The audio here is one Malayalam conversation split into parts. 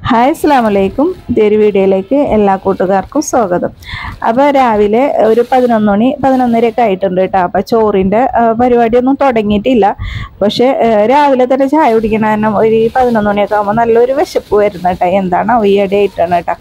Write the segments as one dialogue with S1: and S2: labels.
S1: ഹായ് അസ്സാം വലൈക്കും ഇതൊരു വീഡിയോയിലേക്ക് എല്ലാ കൂട്ടുകാർക്കും സ്വാഗതം അപ്പോൾ രാവിലെ ഒരു പതിനൊന്ന് മണി പതിനൊന്നരയൊക്കെ ആയിട്ടുണ്ട് കേട്ടോ അപ്പോൾ ചോറിൻ്റെ ആ, പരിപാടിയൊന്നും തുടങ്ങിയിട്ടില്ല പക്ഷേ ആ, രാവിലെ തന്നെ ചായ കുടിക്കണ കാരണം ഒരു പതിനൊന്ന് മണിയൊക്കെ ആകുമ്പോൾ നല്ലൊരു വിശപ്പ് വരുന്നു കേട്ടോ എന്താണ് ഈ ഇടയായിട്ടാണ് കേട്ടോ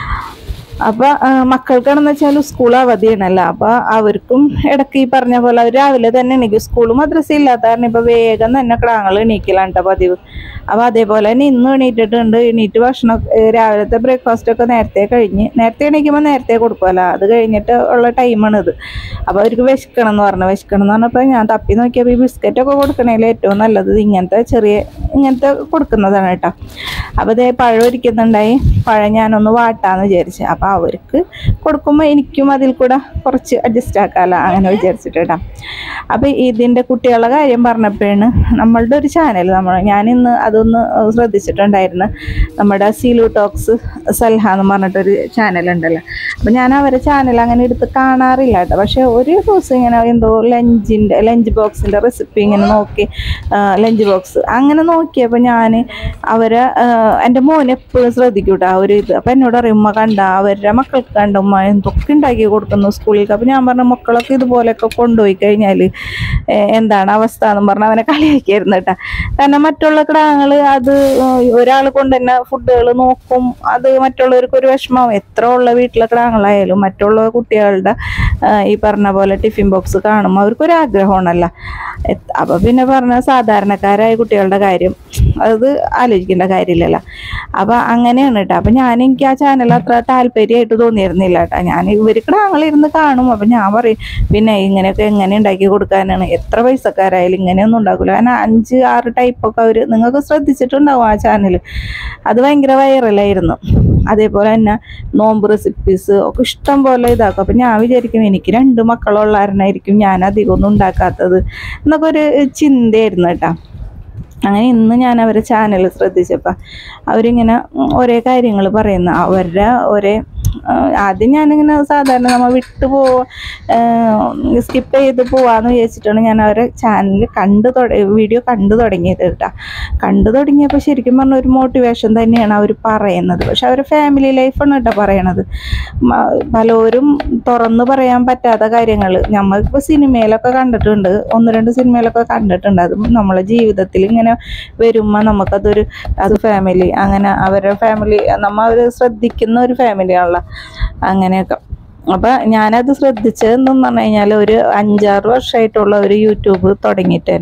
S1: അപ്പൊ ആ, മക്കൾക്കാണെന്ന് വെച്ചാൽ സ്കൂൾ അവധിയാണല്ലോ അപ്പൊ അവർക്കും ഇടയ്ക്ക് ഈ പറഞ്ഞ പോലെ അവർ രാവിലെ തന്നെ എണീക്കും സ്കൂൾ മദ്രസ ഇല്ലാത്ത കാരണം ഇപ്പൊ വേഗം തന്നെ ക്രാങ്ങൾ എണീക്കലാണ് കേട്ടോ പതിവ് അപ്പൊ അതേപോലെ തന്നെ ഇന്നും എണീറ്റിട്ടുണ്ട് എണീറ്റ് ഭക്ഷണം ഏ, രാവിലത്തെ ബ്രേക്ക്ഫാസ്റ്റ് ഒക്കെ നേരത്തെ കഴിഞ്ഞ് നേരത്തെ എണീക്കുമ്പോൾ നേരത്തെ കൊടുക്കുമല്ലോ അത് കഴിഞ്ഞിട്ട് ഉള്ള ടൈമാണിത് അപ്പൊ അവർക്ക് വിശക്കണം എന്ന് പറഞ്ഞു വിശക്കണം എന്ന് പറഞ്ഞപ്പോൾ ഞാൻ തപ്പി നോക്കിയപ്പോൾ ഈ ബിസ്ക്കറ്റ് ഒക്കെ കൊടുക്കണേൽ ഏറ്റവും നല്ലത് ഇങ്ങനത്തെ ചെറിയ ഇങ്ങനത്തെ കൊടുക്കുന്നതാണ് കേട്ടോ അപ്പോൾ അതേ പഴം ഇരിക്കുന്നുണ്ടായി പഴം ഞാനൊന്ന് വാട്ടാന്ന് വിചാരിച്ചു അപ്പോൾ അവർക്ക് കൊടുക്കുമ്പോൾ എനിക്കും അതിൽ കൂടെ കുറച്ച് അഡ്ജസ്റ്റ് ആക്കാമല്ലോ അങ്ങനെ വിചാരിച്ചിട്ട് കേട്ടോ അപ്പോൾ ഇതിൻ്റെ കുട്ടികളുടെ കാര്യം പറഞ്ഞപ്പോഴാണ് നമ്മളുടെ ഒരു ചാനൽ നമ്മൾ ഞാനിന്ന് അതൊന്ന് ശ്രദ്ധിച്ചിട്ടുണ്ടായിരുന്നു നമ്മുടെ സീലു ടോക്സ് സൽഹ എന്ന് പറഞ്ഞിട്ടൊരു ചാനൽ ഉണ്ടല്ലോ അപ്പോൾ ഞാൻ അവരെ ചാനൽ അങ്ങനെ എടുത്ത് കാണാറില്ല കേട്ടോ പക്ഷേ ഒരു ദിവസം ഇങ്ങനെ എന്തോ ലഞ്ചിൻ്റെ ലഞ്ച് ബോക്സിൻ്റെ റെസിപ്പി ഇങ്ങനെ നോക്കി ലഞ്ച് ബോക്സ് അങ്ങനെ നോക്കിയപ്പോൾ ഞാൻ അവരെ ആ, എൻ്റെ മോൻ എപ്പോഴും ശ്രദ്ധിക്കും കേട്ടോ ആ ഒരു ഇത് അപ്പം എന്നോട് പറയും ഉമ്മ കണ്ട അവരുടെ മക്കൾക്ക് കണ്ട ഉമ്മ എന്തൊക്കെ ഉണ്ടാക്കി കൊടുക്കുന്നു സ്കൂളിലേക്ക് അപ്പം ഞാൻ പറഞ്ഞു മക്കളൊക്കെ ഇതുപോലെയൊക്കെ കൊണ്ടുപോയി കഴിഞ്ഞാൽ എന്താണ് അവസ്ഥ എന്ന് പറഞ്ഞ് അവനെ കളിയാക്കിയായിരുന്നു കേട്ടോ കാരണം മറ്റുള്ള കിടാങ്ങൾ അത് ഒരാൾ കൊണ്ട് തന്നെ ഫുഡുകൾ നോക്കും അത് മറ്റുള്ളവർക്ക് ഒരു വിഷമം എത്ര ഉള്ള വീട്ടിലെ കിടാങ്ങളായാലും മറ്റുള്ള കുട്ടികളുടെ ആ, ഈ പറഞ്ഞ പോലെ ടിഫിൻ ബോക്സ് കാണുമ്പോൾ അവർക്കൊരു ആഗ്രഹമാണല്ലോ എത്ത് അപ്പോൾ പിന്നെ പറഞ്ഞ സാധാരണക്കാരായ കുട്ടികളുടെ കാര്യം അത് ആലോചിക്കേണ്ട കാര്യമില്ലല്ലോ അപ്പോൾ അങ്ങനെയാണ് കേട്ടോ അപ്പം ഞാൻ എനിക്ക് ആ ചാനൽ അത്ര താല്പര്യമായിട്ട് തോന്നിയിരുന്നില്ല കേട്ടോ ഞാൻ ഇവർക്ക് ഞങ്ങളിരുന്ന് കാണും അപ്പം ഞാൻ പറയും പിന്നെ ഇങ്ങനെയൊക്കെ എങ്ങനെ ഉണ്ടാക്കി കൊടുക്കാനാണ് എത്ര പൈസക്കാരായാലും ഇങ്ങനെയൊന്നും ഉണ്ടാക്കില്ല കാരണം അഞ്ച് ആറ് ടൈപ്പൊക്കെ അവർ നിങ്ങൾക്ക് ശ്രദ്ധിച്ചിട്ടുണ്ടാവും ആ ചാനൽ അത് ഭയങ്കര വൈറലായിരുന്നു അതേപോലെ തന്നെ നോമ്പ് റെസിപ്പീസ് ഒക്കെ ഇഷ്ടം പോലെ ഇതാക്കും അപ്പം ഞാൻ വിചാരിക്കും എനിക്ക് രണ്ട് മക്കളുള്ളവരനായിരിക്കും ഞാൻ അധികം ഒന്നും ഉണ്ടാക്കാത്തത് എന്നൊക്കെ ഒരു ചിന്തയായിരുന്നു കേട്ടോ അങ്ങനെ ഇന്ന് ഞാൻ അവരെ ചാനൽ ശ്രദ്ധിച്ചപ്പോൾ അവരിങ്ങനെ ഉം, ഒരേ കാര്യങ്ങൾ പറയുന്നു അവരുടെ ഒരേ ആ, ആദ്യം ഞാനിങ്ങനെ സാധാരണ നമ്മൾ വിട്ടു പോ സ്കിപ്പ് ചെയ്ത് പോവാന്ന് വിചാരിച്ചിട്ടാണ് ഞാൻ അവരെ ചാനൽ കണ്ടു തുട വീഡിയോ കണ്ടു തുടങ്ങിയത് കേട്ടോ കണ്ടു തുടങ്ങിയപ്പോൾ ശരിക്കും പറഞ്ഞ ഒരു മോട്ടിവേഷൻ തന്നെയാണ് അവർ പറയുന്നത് പക്ഷെ അവരുടെ ഫാമിലി ലൈഫാണ് കേട്ടോ പറയണത് മ- പലരും തുറന്നു പറയാൻ പറ്റാത്ത കാര്യങ്ങൾ നമ്മളിപ്പോൾ സിനിമയിലൊക്കെ കണ്ടിട്ടുണ്ട് ഒന്ന് രണ്ട് സിനിമയിലൊക്കെ കണ്ടിട്ടുണ്ട് അത് നമ്മളെ ജീവിതത്തിൽ ഇങ്ങനെ വരുമ്പോൾ നമുക്കതൊരു അത് ഫാമിലി അങ്ങനെ അവരുടെ ഫാമിലി നമ്മൾ അവർ ശ്രദ്ധിക്കുന്ന ഒരു ഫാമിലിയാണല്ലോ അങ്ങനെയൊക്കെ അപ്പം ഞാനത് ശ്രദ്ധിച്ചതെന്ന് പറഞ്ഞു കഴിഞ്ഞാൽ ഒരു അഞ്ചാറ് വർഷമായിട്ടുള്ള ഒരു യൂട്യൂബ് തുടങ്ങിയിട്ട്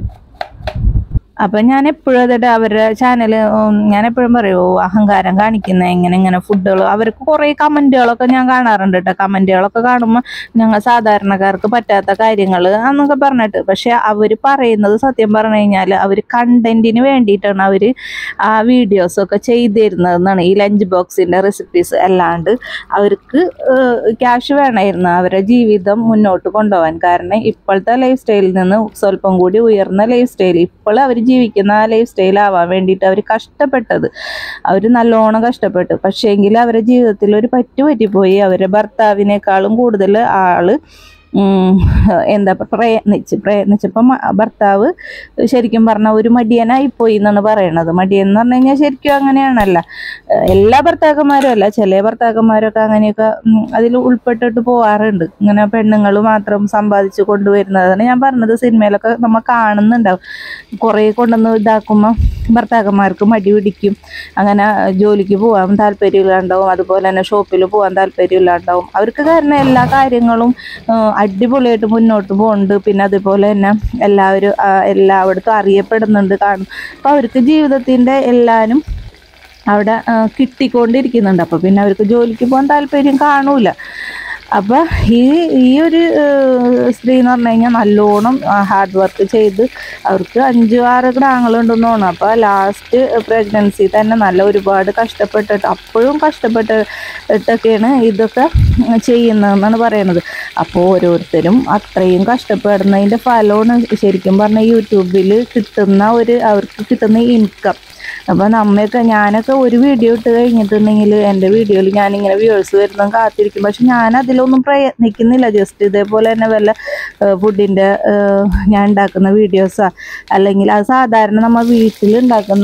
S1: അപ്പം ഞാൻ എപ്പോഴും അതിട്ട് അവരുടെ ചാനൽ ഞാൻ എപ്പോഴും പറയുമോ അഹങ്കാരം കാണിക്കുന്ന എങ്ങനെ ഇങ്ങനെ ഫുഡുകൾ അവർക്ക് കുറേ കമൻറ്റുകളൊക്കെ ഞാൻ കാണാറുണ്ട് കേട്ടോ കമൻറ്റുകളൊക്കെ കാണുമ്പോൾ ഞങ്ങൾ സാധാരണക്കാർക്ക് പറ്റാത്ത കാര്യങ്ങൾ എന്നൊക്കെ പറഞ്ഞിട്ട് പക്ഷെ അവർ പറയുന്നത് സത്യം പറഞ്ഞു കഴിഞ്ഞാൽ അവർ കണ്ടന്റിന് വേണ്ടിയിട്ടാണ് അവർ ആ വീഡിയോസൊക്കെ ചെയ്തിരുന്നതെന്നാണ് ഈ ലഞ്ച് ബോക്സിൻ്റെ റെസിപ്പീസ് അല്ലാണ്ട് അവർക്ക് ക്യാഷ് വേണമായിരുന്നു അവരുടെ ജീവിതം മുന്നോട്ട് കൊണ്ടുപോകാൻ കാരണം ഇപ്പോഴത്തെ ലൈഫ് സ്റ്റൈലിൽ നിന്ന് സ്വല്പം കൂടി ഉയർന്ന ലൈഫ് സ്റ്റൈൽ ഇപ്പോൾ അവർ ജീവിക്കുന്ന ആ ലൈഫ് സ്റ്റൈൽ ആവാൻ വേണ്ടിയിട്ട് അവർ കഷ്ടപ്പെട്ടത് അവർ നല്ലോണം കഷ്ടപ്പെട്ടു പക്ഷേങ്കിൽ അവരുടെ ജീവിതത്തിൽ ഒരു പറ്റു പറ്റിപ്പോയി അവരുടെ ഭർത്താവിനേക്കാളും കൂടുതൽ ആള് ഉം, എന്താ പ- പ്രയത്നിച്ച് പ്രയത്നിച്ചപ്പോൾ ഭർത്താവ് ശരിക്കും പറഞ്ഞാൽ ഒരു മടിയനായി പോയി എന്നാണ് പറയണത് മടിയൻ എന്ന് പറഞ്ഞു കഴിഞ്ഞാൽ ശരിക്കും അങ്ങനെയാണല്ല ഏഹ് എല്ലാ ഭർത്താക്കന്മാരും അല്ല ചില ഭർത്താക്കന്മാരൊക്കെ അങ്ങനെയൊക്കെ ഉം, അതിൽ ഉൾപ്പെട്ടിട്ട് പോവാറുണ്ട് ഇങ്ങനെ പെണ്ണുങ്ങൾ മാത്രം സമ്പാദിച്ചു കൊണ്ടുവരുന്നതാണ് ഞാൻ പറഞ്ഞത് സിനിമയിലൊക്കെ നമ്മൾ കാണുന്നുണ്ടാവും കുറേ കൊണ്ടുവന്ന് ഇതാക്കുമ്പോൾ ഭർത്താക്കന്മാർക്ക് മടി പിടിക്കും അങ്ങനെ ജോലിക്ക് പോകാൻ താല്പര്യമില്ലാണ്ടാവും അതുപോലെ തന്നെ ഷോപ്പിൽ പോകാൻ താല്പര്യമില്ലാണ്ടാവും അവർക്ക് കാരണം എല്ലാ കാര്യങ്ങളും ആ, അടിപൊളിയായിട്ട് മുന്നോട്ട് പോകുന്നുണ്ട് പിന്നെ അതുപോലെ തന്നെ എല്ലാവരും ആ, എല്ലായിടത്തും അറിയപ്പെടുന്നുണ്ട് കാണും അപ്പോൾ അവർക്ക് ജീവിതത്തിൻ്റെ എല്ലാവരും അവിടെ ആ, കിട്ടിക്കൊണ്ടിരിക്കുന്നുണ്ട് അപ്പോൾ പിന്നെ അവർക്ക് ജോലിക്ക് പോകാൻ താല്പര്യം കാണൂല അപ്പോൾ ഈ ഈ ഒരു ഏഹ്, സ്ത്രീ എന്ന് പറഞ്ഞു കഴിഞ്ഞാൽ നല്ലോണം ഹാർഡ് വർക്ക് ചെയ്ത് അവർക്ക് അഞ്ചു ആറ് ഗ്രാങ്ങളുണ്ടെന്ന് തോന്നുന്നു അപ്പോൾ ലാസ്റ്റ് പ്രഗ്നൻസി തന്നെ നല്ല ഒരുപാട് കഷ്ടപ്പെട്ടിട്ട് അപ്പോഴും കഷ്ടപ്പെട്ടിട്ടൊക്കെയാണ് ഇതൊക്കെ ചെയ്യുന്നതെന്നാണ് പറയണത് അപ്പോൾ ഓരോരുത്തരും അത്രയും കഷ്ടപ്പെടുന്നതിൻ്റെ ഫലമാണ് ശരിക്കും പറഞ്ഞാൽ യൂട്യൂബിൽ കിട്ടുന്ന ഒരു അവർക്ക് കിട്ടുന്ന ഇൻകം അപ്പോൾ നമ്മയൊക്കെ ഞാനൊക്കെ ഒരു വീഡിയോ ഇട്ട് കഴിഞ്ഞിട്ടുണ്ടെങ്കിൽ എൻ്റെ വീഡിയോയിൽ ഞാനിങ്ങനെ വ്യൂവേഴ്സ് വരുന്നതും കാത്തിരിക്കും പക്ഷെ ഞാൻ അതിലൊന്നും പ്രയത്നിക്കുന്നില്ല ജസ്റ്റ് ഇതേപോലെ തന്നെ വല്ല ഫുഡിൻ്റെ ഞാൻ ഉണ്ടാക്കുന്ന വീഡിയോസാ അല്ലെങ്കിൽ അത് സാധാരണ നമ്മൾ വീട്ടിൽ ഉണ്ടാക്കുന്ന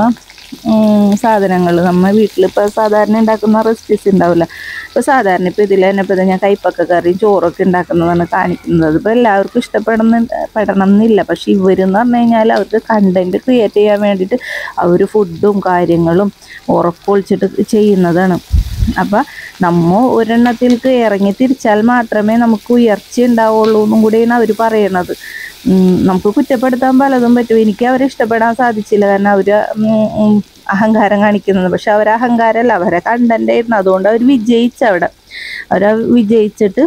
S1: സാധനങ്ങൾ നമ്മൾ വീട്ടിലിപ്പോൾ സാധാരണ ഉണ്ടാക്കുന്ന റെസിപ്പീസ് ഉണ്ടാവില്ല ഇപ്പോൾ സാധാരണ ഇപ്പോൾ ഇതിൽ തന്നെ ഇപ്പോൾ ഞാൻ കൈപ്പക്ക കറിയും ചോറൊക്കെ ഉണ്ടാക്കുന്നതാണ് കാണിക്കുന്നത് ഇപ്പോൾ എല്ലാവർക്കും ഇഷ്ടപ്പെടുന്ന പെടണം എന്നില്ല പക്ഷെ ഇവരെന്ന് പറഞ്ഞു കഴിഞ്ഞാൽ അവർക്ക് കണ്ടൻറ്റ് ക്രിയേറ്റ് ചെയ്യാൻ വേണ്ടിയിട്ട് അവർ ഫുഡും കാര്യങ്ങളും ഉറപ്പൊളിച്ചിട്ട് ചെയ്യുന്നതാണ് അപ്പം നമ്മ ഒരെണ്ണത്തിലേക്ക് ഇറങ്ങി തിരിച്ചാൽ മാത്രമേ നമുക്ക് ഉയർച്ച ഉണ്ടാവുള്ളൂ എന്നും കൂടിയാണ് അവർ പറയണത് ഉം, നമുക്ക് കുറ്റപ്പെടുത്താൻ പലതും പറ്റും എനിക്ക് അവരെ ഇഷ്ടപ്പെടാൻ സാധിച്ചില്ല കാരണം അവർ അഹങ്കാരം കാണിക്കുന്നത് പക്ഷെ അവർ അഹങ്കാരമല്ല അവരെ കണ്ടന്റ് ആയിരുന്നു അതുകൊണ്ട് അവർ വിജയിച്ചവിടെ അവർ വിജയിച്ചിട്ട്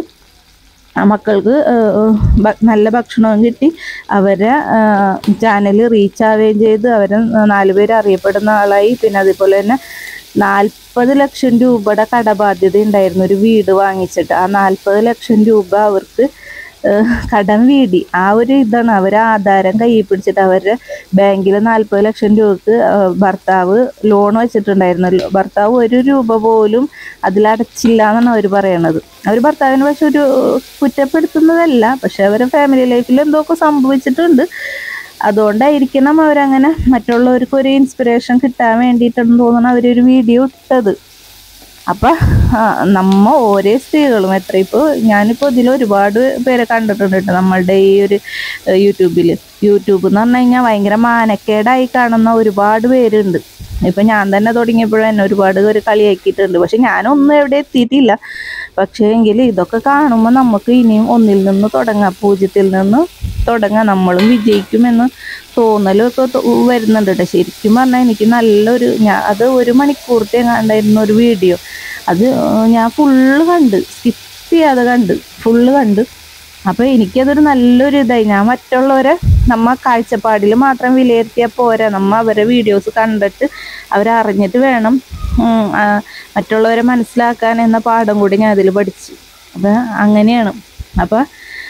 S1: ആ മക്കൾക്ക് ഏഹ്, ഭ- നല്ല ഭക്ഷണവും കിട്ടി അവരെ ചാനൽ റീച്ച് ആവുകയും ചെയ്ത് അവരെ നാലുപേര് അറിയപ്പെടുന്ന ആളായി പിന്നെ അതുപോലെ തന്നെ നാൽപ്പത് ലക്ഷം രൂപയുടെ കടബാധ്യത ഉണ്ടായിരുന്നു ഒരു വീട് വാങ്ങിച്ചിട്ട് ആ നാൽപ്പത് ലക്ഷം രൂപ അവർക്ക് ഏഹ്, കടം വീടി ആ ഒരു ഇതാണ് അവർ ആധാരം കയ്യിൽ പിടിച്ചിട്ട് അവരുടെ ബാങ്കിൽ നാൽപ്പത് ലക്ഷം രൂപക്ക് ഏഹ്, ഭർത്താവ് ലോൺ വെച്ചിട്ടുണ്ടായിരുന്നല്ലോ ഭർത്താവ് ഒരു രൂപ പോലും അതിലടച്ചില്ല എന്നാണ് അവർ പറയണത് അവർ ഭർത്താവിന് പക്ഷെ ഒരു കുറ്റപ്പെടുത്തുന്നതല്ല പക്ഷെ അവരെ ഫാമിലി ലൈഫിൽ എന്തൊക്കെ സംഭവിച്ചിട്ടുണ്ട് അതുകൊണ്ടായിരിക്കണം അവരങ്ങനെ മറ്റുള്ളവർക്ക് ഒരു ഇൻസ്പിറേഷൻ കിട്ടാൻ വേണ്ടിയിട്ടെന്ന് തോന്നുന്നു അവരൊരു വീഡിയോ ഇട്ടത് അപ്പം നമ്മ ഓരോ സ്ത്രീകളും എത്ര ഇപ്പോൾ ഞാനിപ്പോൾ ഇതിൽ ഒരുപാട് പേരെ കണ്ടിട്ടുണ്ട് കേട്ടോ നമ്മളുടെ ഈ ഒരു യൂട്യൂബിൽ യൂട്യൂബ് എന്ന് പറഞ്ഞു കഴിഞ്ഞാൽ ഭയങ്കര മാനക്കേടായി കാണുന്ന ഒരുപാട് പേരുണ്ട് ഇപ്പം ഞാൻ തന്നെ തുടങ്ങിയപ്പോഴും എന്നെ ഒരുപാട് പേര് കളിയാക്കിയിട്ടുണ്ട് പക്ഷെ ഞാനൊന്നും എവിടെ എത്തിയിട്ടില്ല പക്ഷേ എങ്കിൽ ഇതൊക്കെ കാണുമ്പോൾ നമുക്ക് ഇനിയും ഒന്നിൽ നിന്ന് തുടങ്ങാം പൂജ്യത്തിൽ നിന്ന് തുടങ്ങാം നമ്മളും വിജയിക്കുമെന്ന് തോന്നലൊക്കെ തോ- വരുന്നുണ്ട് കേട്ടോ ശരിക്കും പറഞ്ഞാൽ എനിക്ക് നല്ലൊരു ഞാൻ അത് ഒരു മണിക്കൂറത്തെ കണ്ടായിരുന്ന ഒരു വീഡിയോ അത് ഞാൻ ഫുള്ള് കണ്ട് സ്കിപ്പ് ചെയ്യാതെ കണ്ട് ഫുള്ള് കണ്ട് അപ്പോൾ എനിക്കതൊരു നല്ലൊരു ഇതായി ഞാൻ മറ്റുള്ളവരെ നമ്മ കാഴ്ചപ്പാടിൽ മാത്രം വിലയിരുത്തിയാൽ പോരാ നമ്മ അവരെ വീഡിയോസ് കണ്ടിട്ട് അവരറിഞ്ഞിട്ട് വേണം ഉം, ആ, മറ്റുള്ളവരെ മനസ്സിലാക്കാൻ എന്ന പാഠം കൂടി ഞാൻ അതിൽ പഠിച്ചു അപ്പം അങ്ങനെയാണ് അപ്പം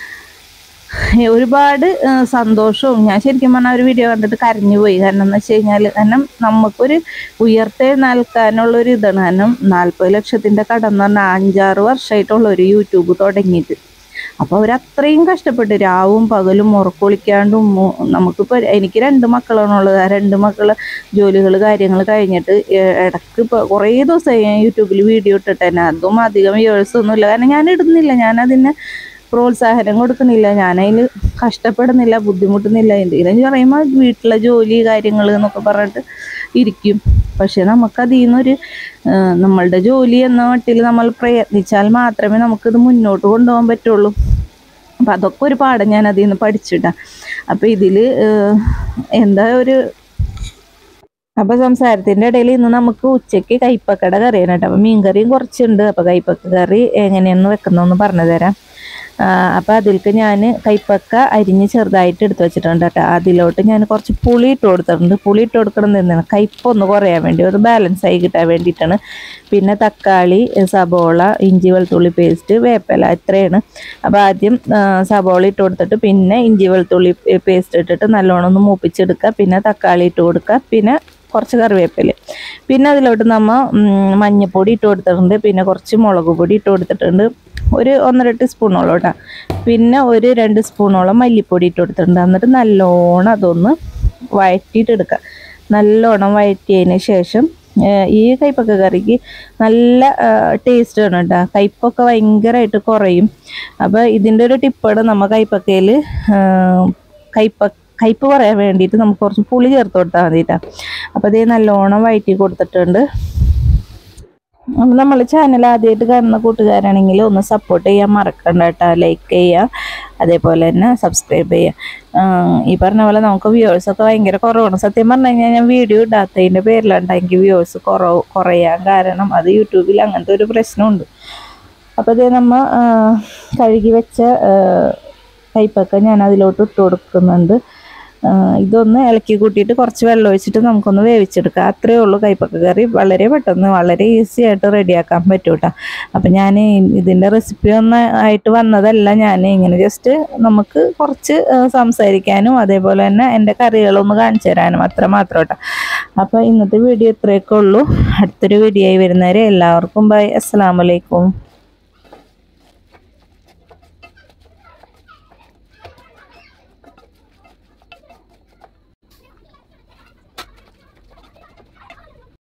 S1: ഒരുപാട് ആ, സന്തോഷവും ഞാൻ ശരിക്കും പറഞ്ഞാൽ ഒരു വീഡിയോ കണ്ടിട്ട് കരഞ്ഞു പോയി കാരണം എന്ന് വെച്ച് കഴിഞ്ഞാൽ കാരണം നമുക്കൊരു ഉയർത്തെഴുന്നേൽക്കാനുള്ള ഒരു ഇതാണ് കാരണം നാൽപ്പത് ലക്ഷത്തിൻ്റെ കടം എന്ന് പറഞ്ഞാൽ അഞ്ചാറ് വർഷമായിട്ടുള്ള ഒരു യൂട്യൂബ് തുടങ്ങിയിട്ട് അപ്പോൾ അവരത്രയും കഷ്ടപ്പെട്ട് രാവും പകലും ഉറക്കൊളിക്കാണ്ടും മു- നമുക്കിപ്പോൾ എനിക്ക് രണ്ട് മക്കളാണുള്ളത് ആ രണ്ട് മക്കളെ ജോലികൾ കാര്യങ്ങൾ കഴിഞ്ഞിട്ട് ഏ- ഇടയ്ക്ക് ഇപ്പോൾ കുറേ ദിവസമായി ഞാൻ യൂട്യൂബിൽ വീഡിയോ ഇട്ടിട്ട് തന്നെ അതും അധികം വ്യൂവേഴ്സ് ഒന്നുമില്ല കാരണം ഞാൻ ഇടുന്നില്ല ഞാനതിന് പ്രോത്സാഹനം കൊടുക്കുന്നില്ല ഞാനതിന് കഷ്ടപ്പെടുന്നില്ല ബുദ്ധിമുട്ടുന്നില്ല എന്തെങ്കിലും പറയുമ്പോൾ വീട്ടിലെ ജോലി കാര്യങ്ങൾ എന്നൊക്കെ പറഞ്ഞിട്ട് ഇരിക്കും പക്ഷെ നമുക്കതിൽ നിന്നൊരു ആ, നമ്മളുടെ ജോലി എന്ന മട്ടിൽ നമ്മൾ പ്രയത്നിച്ചാൽ മാത്രമേ നമുക്കിത് മുന്നോട്ട് കൊണ്ടുപോകാൻ പറ്റുള്ളൂ അപ്പം അതൊക്കെ ഒരു പാഠം ഞാൻ അതിൽ നിന്ന് പഠിച്ചിട്ടാ അപ്പം ഇതിൽ എന്താ ഒരു അപ്പൊ സംസാരത്തിന്റെ ഇടയിൽ ഇന്ന് നമുക്ക് ഉച്ചയ്ക്ക് കൈപ്പക്കട കറിയാണ് കേട്ടോ അപ്പൊ മീൻകറിയും കുറച്ചുണ്ട് അപ്പൊ കൈപ്പക്ക കറി എങ്ങനെയാന്ന് വെക്കുന്നതെന്ന് പറഞ്ഞു തരാം ആ, അപ്പൊ അതിലേക്ക് ഞാൻ കൈപ്പക്ക അരിഞ്ഞ് ചെറുതായിട്ട് എടുത്ത് വെച്ചിട്ടുണ്ട് കേട്ടോ അതിലോട്ട് ഞാൻ കുറച്ച് പുളി ഇട്ട് കൊടുത്തിട്ടുണ്ട് പുളി ഇട്ട് കൊടുക്കണം എന്താണ് കയ്പ് ഒന്ന് കുറയാൻ വേണ്ടി ഒരു ബാലൻസ് ആയി കിട്ടാൻ വേണ്ടിയിട്ടാണ് പിന്നെ തക്കാളി സബോള ഇഞ്ചി വെളുത്തുള്ളി പേസ്റ്റ് വേപ്പില ഇത്രയാണ് അപ്പോൾ ആദ്യം ആ, സബോള ഇട്ട് കൊടുത്തിട്ട് പിന്നെ ഇഞ്ചി വെളുത്തുള്ളി പേസ്റ്റ് ഇട്ടിട്ട് നല്ലോണം ഒന്ന് മൂപ്പിച്ചെടുക്കുക പിന്നെ തക്കാളി ഇട്ട് കൊടുക്കുക പിന്നെ കുറച്ച് കറിവേപ്പില പിന്നെ അതിലോട്ട് നമ്മ ഉം, മഞ്ഞപ്പൊടി ഇട്ട് കൊടുത്തിട്ടുണ്ട് പിന്നെ കുറച്ച് മുളക് പൊടി ഇട്ട് കൊടുത്തിട്ടുണ്ട് ഒരു ഒന്നര ടീസ്പൂണോളം കേട്ടോ പിന്നെ ഒരു രണ്ട് സ്പൂണോളം മല്ലിപ്പൊടി ഇട്ട് കൊടുത്തിട്ടുണ്ട് എന്നിട്ട് നല്ലോണം അതൊന്ന് വഴറ്റിയിട്ട് എടുക്കുക നല്ലോണം വഴറ്റിയതിന് ശേഷം ഏഹ്, ഈ കൈപ്പക്ക കറിക്ക് നല്ല ടേസ്റ്റ് ആണ് കേട്ടോ കയ്പ്പൊക്കെ ഭയങ്കരമായിട്ട് കുറയും അപ്പോൾ ഇതിൻ്റെ ഒരു ടിപ്പാണ് നമ്മൾ കൈപ്പക്കയിൽ കൈപ്പ കയ്പ്പ് പറയാൻ വേണ്ടിയിട്ട് നമുക്ക് കുറച്ച് പുളി ചേർത്ത് കൊടുത്താൽ മതിട്ടാ അപ്പോൾ ഇത് നല്ലോണം വഴറ്റി കൊടുത്തിട്ടുണ്ട് അപ്പം നമ്മൾ ചാനൽ ആദ്യമായിട്ട് കാണുന്ന കൂട്ടുകാരാണെങ്കിൽ ഒന്ന് സപ്പോർട്ട് ചെയ്യാൻ മറക്കണ്ട കേട്ടോ ലൈക്ക് ചെയ്യുക അതേപോലെ തന്നെ സബ്സ്ക്രൈബ് ചെയ്യുക ആഹ് ഈ പറഞ്ഞ പോലെ നമുക്ക് വ്യൂവേഴ്സൊക്കെ ഭയങ്കര കുറവാണ് സത്യം പറഞ്ഞു കഴിഞ്ഞാൽ ഞാൻ വീഡിയോ ഇടാത്തതിൻ്റെ പേരിലാണ് എനിക്ക് വ്യൂവേഴ്സ് കുറവ് കുറയാൻ കാരണം അത് യൂട്യൂബിൽ അങ്ങനത്തെ ഒരു പ്രശ്നമുണ്ട് അപ്പോൾ ഇത് നമ്മ ആഹ് കഴുകി വെച്ച ആഹ് കയ്പക്ക ഞാൻ അതിലോട്ട് ഇട്ട് കൊടുക്കുന്നുണ്ട് ആഹ് ഇതൊന്ന് ഇളക്കി കൂട്ടിയിട്ട് കുറച്ച് വെള്ളം ഒഴിച്ചിട്ട് നമുക്കൊന്ന് വേവിച്ചെടുക്കാം അത്രയേ ഉള്ളൂ കയ്പക്ക കറി വളരെ പെട്ടെന്ന് വളരെ ഈസി ആയിട്ട് റെഡിയാക്കാൻ പറ്റും കേട്ടോ അപ്പം ഞാൻ ഇതിൻ്റെ റെസിപ്പി ഒന്നും ആയിട്ട് വന്നതല്ല ഞാൻ ഇങ്ങനെ ജസ്റ്റ് നമുക്ക് കുറച്ച് ആഹ് സംസാരിക്കാനും അതേപോലെ തന്നെ എൻ്റെ കറികളൊന്ന് കാണിച്ചു തരാനും അത്ര മാത്രം കേട്ടോ അപ്പോൾ ഇന്നത്തെ വീഡിയോ ഇത്രയൊക്കെ ഉള്ളൂ അടുത്തൊരു വീഡിയോ ആയി വരുന്നവരെ എല്ലാവർക്കും ബൈ അസ്സാം വലൈക്കും